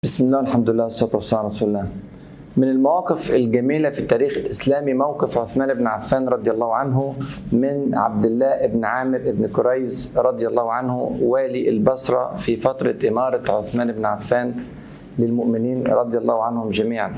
بسم الله الحمد لله والصلاة والسلام على رسول الله من المواقف الجميلة في التاريخ الإسلامي موقف عثمان بن عفان رضي الله عنه من عبد الله بن عامر بن كريز رضي الله عنه والي البصرة في فترة إمارة عثمان بن عفان للمؤمنين رضي الله عنهم جميعا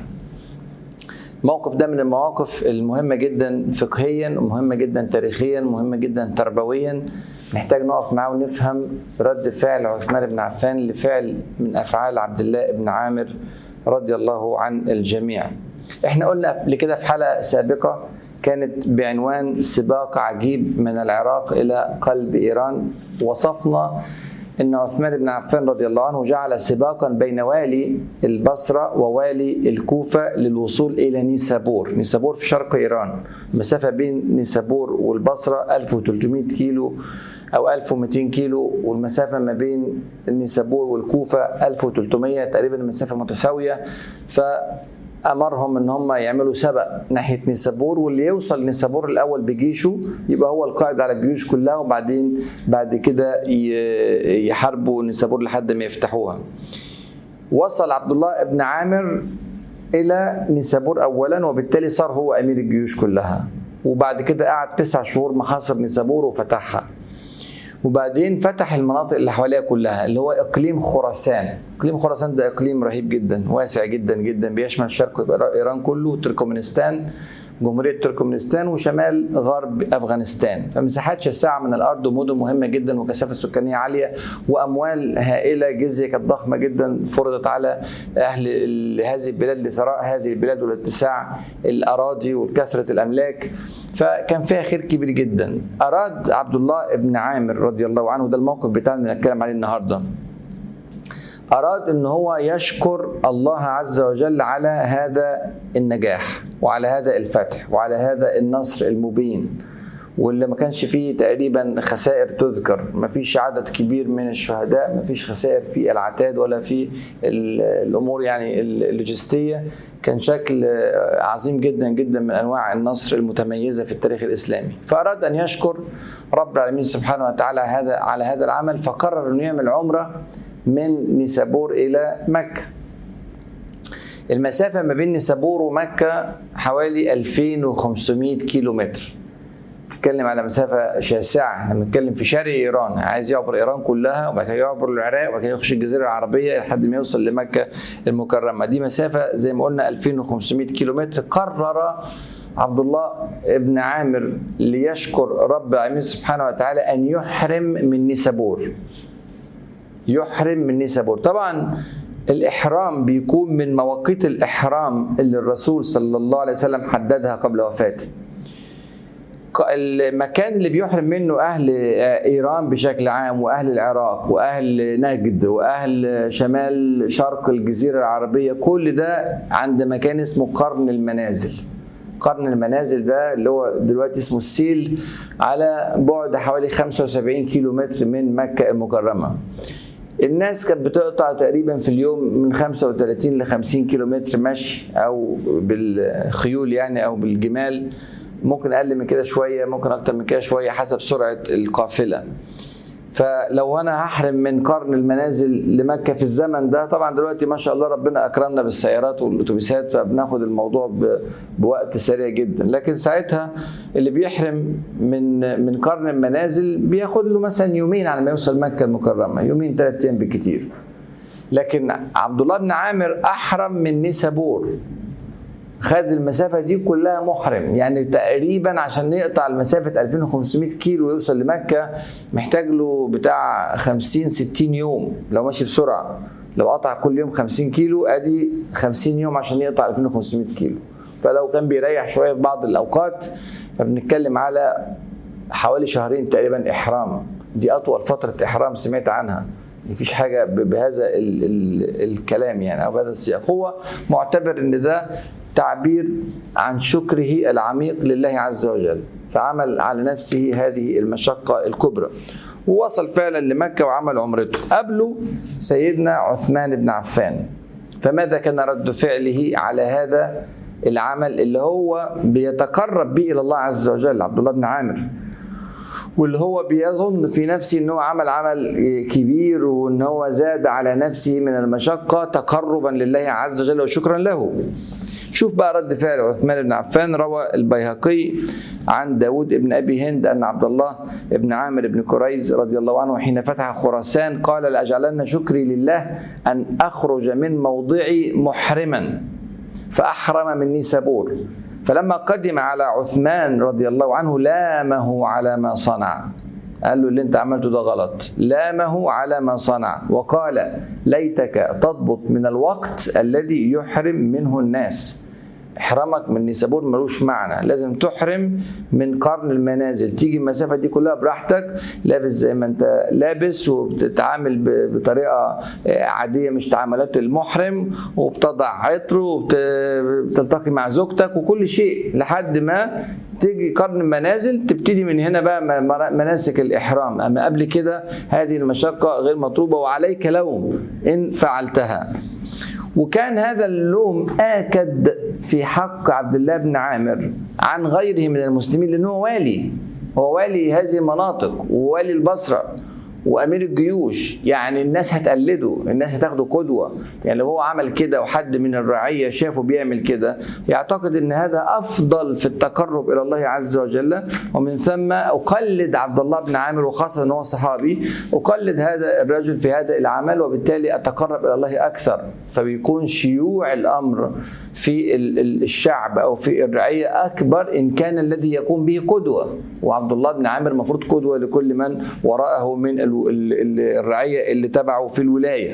الموقف ده من المواقف المهمة جدا فقهيا ومهمة جدا تاريخيا ومهمة جدا تربويا نحتاج نقف معاه ونفهم رد فعل عثمان بن عفان لفعل من أفعال عبد الله بن عامر رضي الله عن الجميع احنا قلنا قبل كده في حلقة سابقة كانت بعنوان سباق عجيب من العراق إلى قلب إيران وصفنا ان عثمان بن عفان رضي الله عنه جعل سباقا بين والي البصره ووالي الكوفه للوصول الى نيسابور، نيسابور في شرق ايران، المسافه بين نيسابور والبصره 1300 كيلو او 1200 كيلو والمسافه ما بين نيسابور والكوفه 1300 تقريبا المسافه متساويه ف امرهم ان هم يعملوا سبق ناحيه نيسابور واللي يوصل نيسابور الاول بجيشه يبقى هو القائد على الجيوش كلها وبعدين بعد كده يحاربوا نيسابور لحد ما يفتحوها. وصل عبد الله بن عامر الى نيسابور اولا وبالتالي صار هو امير الجيوش كلها وبعد كده قعد تسع شهور محاصر نيسابور وفتحها. وبعدين فتح المناطق اللي حواليها كلها اللي هو اقليم خراسان اقليم خراسان ده اقليم رهيب جدا واسع جدا جدا بيشمل شرق ايران كله تركمانستان جمهورية تركمانستان وشمال غرب أفغانستان فمساحات شاسعة من الأرض ومدن مهمة جدا وكثافة سكانية عالية وأموال هائلة جزية كانت ضخمة جدا فرضت على أهل هذه البلاد لثراء هذه البلاد والاتساع الأراضي وكثرة الأملاك فكان فيها خير كبير جدا أراد عبد الله بن عامر رضي الله عنه ده الموقف بتاعنا اللي نتكلم عليه النهارده أراد أن هو يشكر الله عز وجل على هذا النجاح وعلى هذا الفتح وعلى هذا النصر المبين واللي ما كانش فيه تقريبا خسائر تذكر ما فيش عدد كبير من الشهداء ما فيش خسائر في العتاد ولا في الامور يعني اللوجستيه كان شكل عظيم جدا جدا من انواع النصر المتميزه في التاريخ الاسلامي فاراد ان يشكر رب العالمين سبحانه وتعالى هذا على هذا العمل فقرر انه يعمل عمره من نيسابور الى مكه المسافه ما بين نيسابور ومكه حوالي 2500 كيلو متر بنتكلم على مسافه شاسعه احنا بنتكلم في شرق ايران عايز يعبر ايران كلها وبعد كده يعبر العراق وبعد كده يخش الجزيره العربيه لحد ما يوصل لمكه المكرمه دي مسافه زي ما قلنا 2500 كيلو متر قرر عبد الله بن عامر ليشكر رب العالمين سبحانه وتعالى ان يحرم من نيسابور يحرم من نيسابور طبعا الإحرام بيكون من مواقيت الإحرام اللي الرسول صلى الله عليه وسلم حددها قبل وفاته المكان اللي بيحرم منه أهل إيران بشكل عام وأهل العراق وأهل نجد وأهل شمال شرق الجزيرة العربية كل ده عند مكان اسمه قرن المنازل قرن المنازل ده اللي هو دلوقتي اسمه السيل على بعد حوالي 75 كيلو متر من مكة المكرمة الناس كانت بتقطع تقريبا في اليوم من 35 ل 50 كيلو متر مشي او بالخيول يعني او بالجمال ممكن اقل من كده شويه ممكن اكتر من كده شويه حسب سرعه القافله فلو انا هحرم من قرن المنازل لمكه في الزمن ده طبعا دلوقتي ما شاء الله ربنا اكرمنا بالسيارات والاتوبيسات فبناخد الموضوع بوقت سريع جدا لكن ساعتها اللي بيحرم من من قرن المنازل بياخد له مثلا يومين على ما يوصل مكه المكرمه يومين ثلاث ايام بالكثير لكن عبد الله بن عامر احرم من نيسابور خد المسافه دي كلها محرم يعني تقريبا عشان يقطع المسافه 2500 كيلو ويوصل لمكه محتاج له بتاع 50 60 يوم لو ماشي بسرعه لو قطع كل يوم 50 كيلو ادي 50 يوم عشان يقطع 2500 كيلو فلو كان بيريح شويه في بعض الاوقات فبنتكلم على حوالي شهرين تقريبا احرام دي اطول فتره احرام سمعت عنها مفيش حاجه بهذا ال ال الكلام يعني او بهذا السياق هو معتبر ان ده تعبير عن شكره العميق لله عز وجل فعمل على نفسه هذه المشقة الكبرى ووصل فعلا لمكة وعمل عمرته قبله سيدنا عثمان بن عفان فماذا كان رد فعله على هذا العمل اللي هو بيتقرب به إلى الله عز وجل عبد الله بن عامر واللي هو بيظن في نفسه ان هو عمل عمل كبير وان هو زاد على نفسه من المشقه تقربا لله عز وجل وشكرا له شوف بقى رد فعل عثمان بن عفان روى البيهقي عن داود بن أبي هند أن عبد الله بن عامر بن كريز رضي الله عنه حين فتح خراسان قال لأجعلن شكري لله أن أخرج من موضعي محرما فأحرم مني سبور فلما قدم على عثمان رضي الله عنه لامه على ما صنع قال له اللي انت عملته ده غلط لامه على ما صنع وقال ليتك تضبط من الوقت الذي يحرم منه الناس احرامك من نيسابور ملوش معنى لازم تحرم من قرن المنازل تيجي المسافة دي كلها براحتك لابس زي ما انت لابس وبتتعامل ب- بطريقة آه، عادية مش تعاملات المحرم وبتضع عطر وبتلتقي مع زوجتك وكل شيء لحد ما تيجي قرن المنازل تبتدي من هنا بقى م- مر- مناسك الإحرام أما قبل كده هذه المشقة غير مطلوبة وعليك لوم إن فعلتها وكان هذا اللوم آكد في حق عبد الله بن عامر عن غيره من المسلمين لأنه هو والي هو والي هذه المناطق ووالي البصرة وامير الجيوش يعني الناس هتقلده الناس هتاخده قدوه يعني لو هو عمل كده وحد من الرعيه شافه بيعمل كده يعتقد ان هذا افضل في التقرب الى الله عز وجل ومن ثم اقلد عبد الله بن عامر وخاصه ان هو صحابي اقلد هذا الرجل في هذا العمل وبالتالي اتقرب الى الله اكثر فبيكون شيوع الامر في ال- ال- الشعب او في الرعيه اكبر ان كان الذي يقوم به قدوه وعبد الله بن عامر المفروض قدوه لكل من وراءه من ال- ال- ال- الرعيه اللي تبعه في الولايه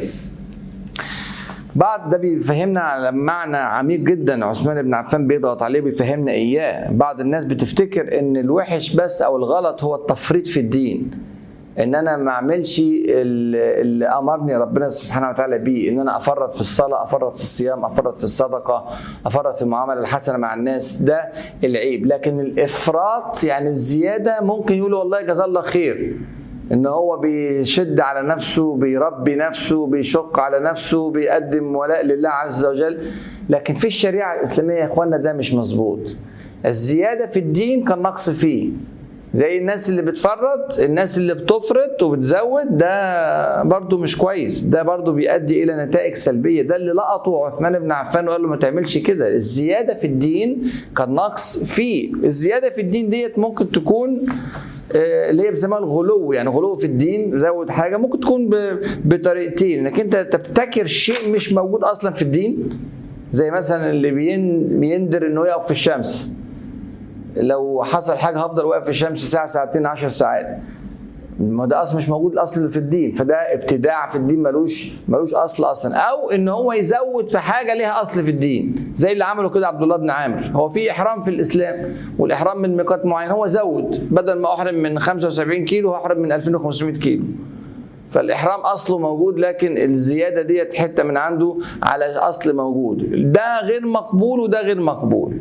بعض ده بيفهمنا على معنى عميق جدا عثمان بن عفان بيضغط عليه بيفهمنا اياه بعض الناس بتفتكر ان الوحش بس او الغلط هو التفريط في الدين ان انا ما اعملش ال- اللي امرني ربنا سبحانه وتعالى بيه ان انا افرط في الصلاه افرط في الصيام افرط في الصدقه افرط في المعامله الحسنه مع الناس ده العيب لكن الافراط يعني الزياده ممكن يقولوا والله جزاه الله خير ان هو بيشد على نفسه بيربي نفسه بيشق على نفسه بيقدم ولاء لله عز وجل لكن في الشريعه الاسلاميه يا اخوانا ده مش مظبوط الزياده في الدين كان نقص فيه زي الناس اللي بتفرط الناس اللي بتفرط وبتزود ده برضو مش كويس ده برضو بيؤدي الى نتائج سلبيه ده اللي لقطه عثمان بن عفان وقال له ما تعملش كده الزياده في الدين كان نقص فيه الزياده في الدين ديت ممكن تكون آه، اللي هي بيسموها الغلو يعني غلو في الدين زود حاجه ممكن تكون ب- بطريقتين انك انت تبتكر شيء مش موجود اصلا في الدين زي مثلا اللي بين بيندر انه يقف في الشمس لو حصل حاجه هفضل واقف في الشمس ساعه ساعتين عشر ساعات ما ده اصلا مش موجود الاصل في الدين فده ابتداع في الدين ملوش ملوش اصل اصلا او ان هو يزود في حاجه ليها اصل في الدين زي اللي عمله كده عبد الله بن عامر هو في احرام في الاسلام والاحرام من ميقات معين هو زود بدل ما احرم من 75 كيلو هحرم من 2500 كيلو فالاحرام اصله موجود لكن الزياده ديت حته من عنده على اصل موجود ده غير مقبول وده غير مقبول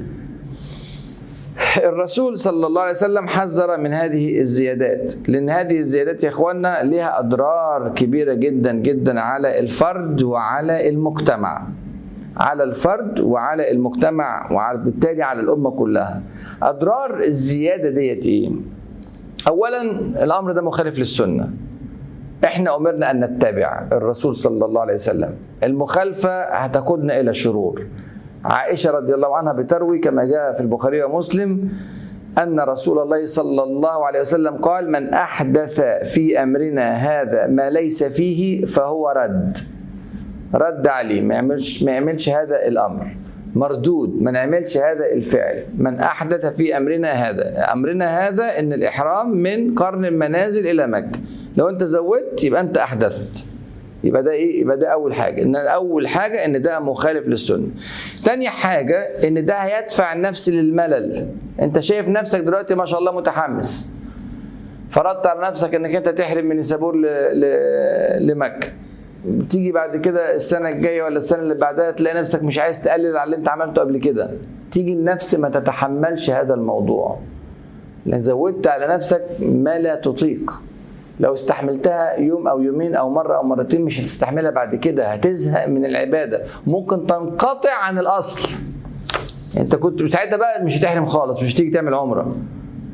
الرسول صلى الله عليه وسلم حذر من هذه الزيادات لان هذه الزيادات يا اخوانا لها اضرار كبيره جدا جدا على الفرد وعلى المجتمع على الفرد وعلى المجتمع وعلى بالتالي على الامه كلها اضرار الزياده ديت ايه اولا الامر ده مخالف للسنه احنا امرنا ان نتبع الرسول صلى الله عليه وسلم المخالفه هتقودنا الى شرور عائشه رضي الله عنها بتروي كما جاء في البخاري ومسلم ان رسول الله صلى الله عليه وسلم قال من احدث في امرنا هذا ما ليس فيه فهو رد رد عليه ما يعملش ما يعملش هذا الامر مردود ما نعملش هذا الفعل من احدث في امرنا هذا امرنا هذا ان الاحرام من قرن المنازل الى مكه لو انت زودت يبقى انت احدثت يبقى ده ايه يبقى ده اول حاجه ان اول حاجه ان ده مخالف للسنه تاني حاجه ان ده هيدفع النفس للملل انت شايف نفسك دلوقتي ما شاء الله متحمس فرضت على نفسك انك انت تحرم من نيسابور ل... ل... لمكه تيجي بعد كده السنه الجايه ولا السنه اللي بعدها تلاقي نفسك مش عايز تقلل على اللي انت عملته قبل كده تيجي النفس ما تتحملش هذا الموضوع لان زودت على نفسك ما لا تطيق لو استحملتها يوم او يومين او مره او مرتين مش هتستحملها بعد كده هتزهق من العباده ممكن تنقطع عن الاصل انت كنت ساعتها بقى مش هتحرم خالص مش هتيجي تعمل عمره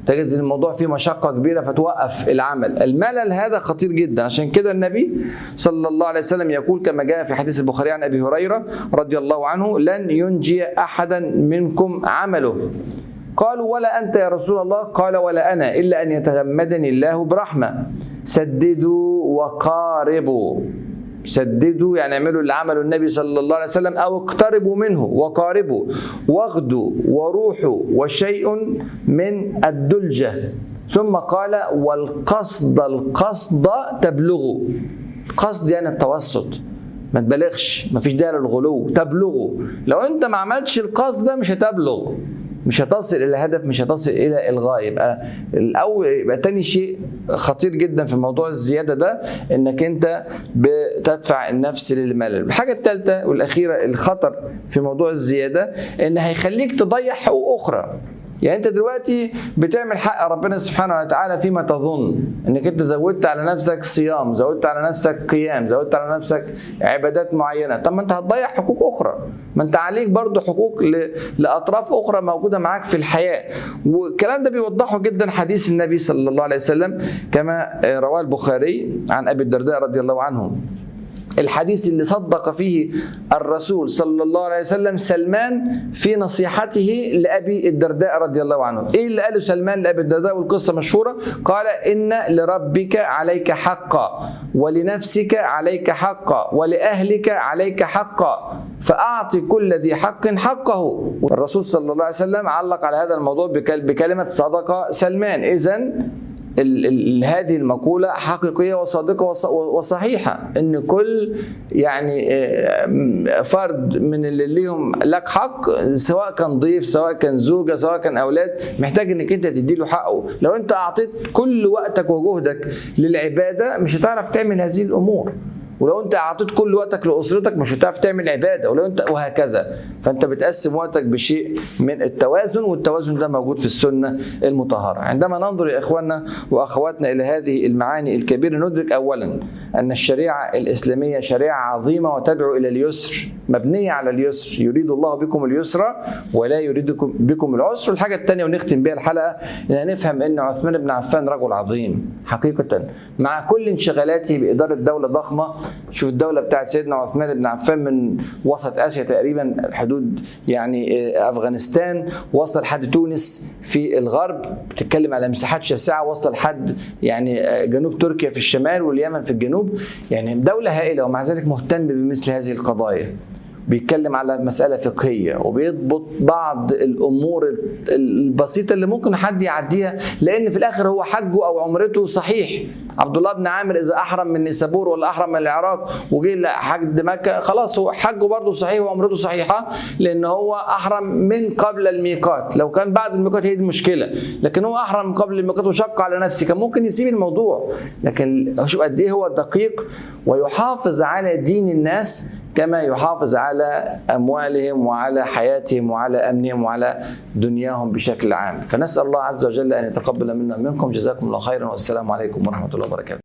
تجد ان الموضوع فيه مشقه كبيره فتوقف العمل الملل هذا خطير جدا عشان كده النبي صلى الله عليه وسلم يقول كما جاء في حديث البخاري عن ابي هريره رضي الله عنه لن ينجي احدا منكم عمله قالوا ولا انت يا رسول الله قال ولا انا الا ان يتغمدني الله برحمه سددوا وقاربوا سددوا يعني اعملوا اللي عمله النبي صلى الله عليه وسلم او اقتربوا منه وقاربوا واغدوا وروحوا وشيء من الدلجه ثم قال والقصد القصد تبلغوا القصد يعني التوسط ما تبالغش ما فيش داعي للغلو تبلغوا لو انت ما عملتش القصد ده مش هتبلغ مش هتصل الى هدف مش هتصل الى الغايه يبقى الاول يبقى تاني شيء خطير جدا في موضوع الزياده ده انك انت بتدفع النفس للملل الحاجه الثالثه والاخيره الخطر في موضوع الزياده ان هيخليك تضيع حقوق اخرى يعني انت دلوقتي بتعمل حق ربنا سبحانه وتعالى فيما تظن انك انت زودت على نفسك صيام زودت على نفسك قيام زودت على نفسك عبادات معينه طب ما انت هتضيع حقوق اخرى ما انت عليك برضو حقوق ل... لاطراف اخرى موجوده معاك في الحياه والكلام ده بيوضحه جدا حديث النبي صلى الله عليه وسلم كما رواه البخاري عن ابي الدرداء رضي الله عنه الحديث اللي صدق فيه الرسول صلى الله عليه وسلم سلمان في نصيحته لأبي الدرداء رضي الله عنه إيه اللي قاله سلمان لأبي الدرداء والقصة مشهورة قال إن لربك عليك حقا ولنفسك عليك حقا ولأهلك عليك حقا فأعطي كل ذي حق حقه الرسول صلى الله عليه وسلم علق على هذا الموضوع بكلمة صدق سلمان إذن ال ال هذه المقولة حقيقية وصادقة وصحيحة إن كل يعني فرد من اللي ليهم لك حق سواء كان ضيف سواء كان زوجة سواء كان أولاد محتاج إنك أنت تدي له حقه لو أنت أعطيت كل وقتك وجهدك للعبادة مش هتعرف تعمل هذه الأمور ولو انت اعطيت كل وقتك لاسرتك مش هتعرف تعمل عباده ولو انت وهكذا فانت بتقسم وقتك بشيء من التوازن والتوازن ده موجود في السنه المطهره عندما ننظر يا اخواننا واخواتنا الى هذه المعاني الكبيره ندرك اولا ان الشريعه الاسلاميه شريعه عظيمه وتدعو الى اليسر مبنيه على اليسر يريد الله بكم اليسر ولا يريد بكم العسر الحاجه الثانيه ونختم بها الحلقه ان نفهم ان عثمان بن عفان رجل عظيم حقيقه مع كل انشغالاته باداره دوله ضخمه شوف الدوله بتاعت سيدنا عثمان بن عفان من وسط اسيا تقريبا حدود يعني افغانستان وصل لحد تونس في الغرب بتتكلم على مساحات شاسعه وصل لحد يعني جنوب تركيا في الشمال واليمن في الجنوب يعني دوله هائله ومع ذلك مهتم بمثل هذه القضايا بيتكلم على مسألة فقهية وبيضبط بعض الأمور البسيطة اللي ممكن حد يعديها لأن في الآخر هو حجه أو عمرته صحيح عبد الله بن عامر إذا أحرم من نيسابور ولا أحرم من العراق وجه لحج مكة خلاص هو حجه برضه صحيح وعمرته صحيحة لأن هو أحرم من قبل الميقات لو كان بعد الميقات هي دي المشكلة لكن هو أحرم قبل الميقات وشق على نفسه كان ممكن يسيب الموضوع لكن شوف قد إيه هو دقيق ويحافظ على دين الناس كما يحافظ على اموالهم وعلى حياتهم وعلى امنهم وعلى دنياهم بشكل عام فنسال الله عز وجل ان يتقبل منا منكم جزاكم الله خيرا والسلام عليكم ورحمه الله وبركاته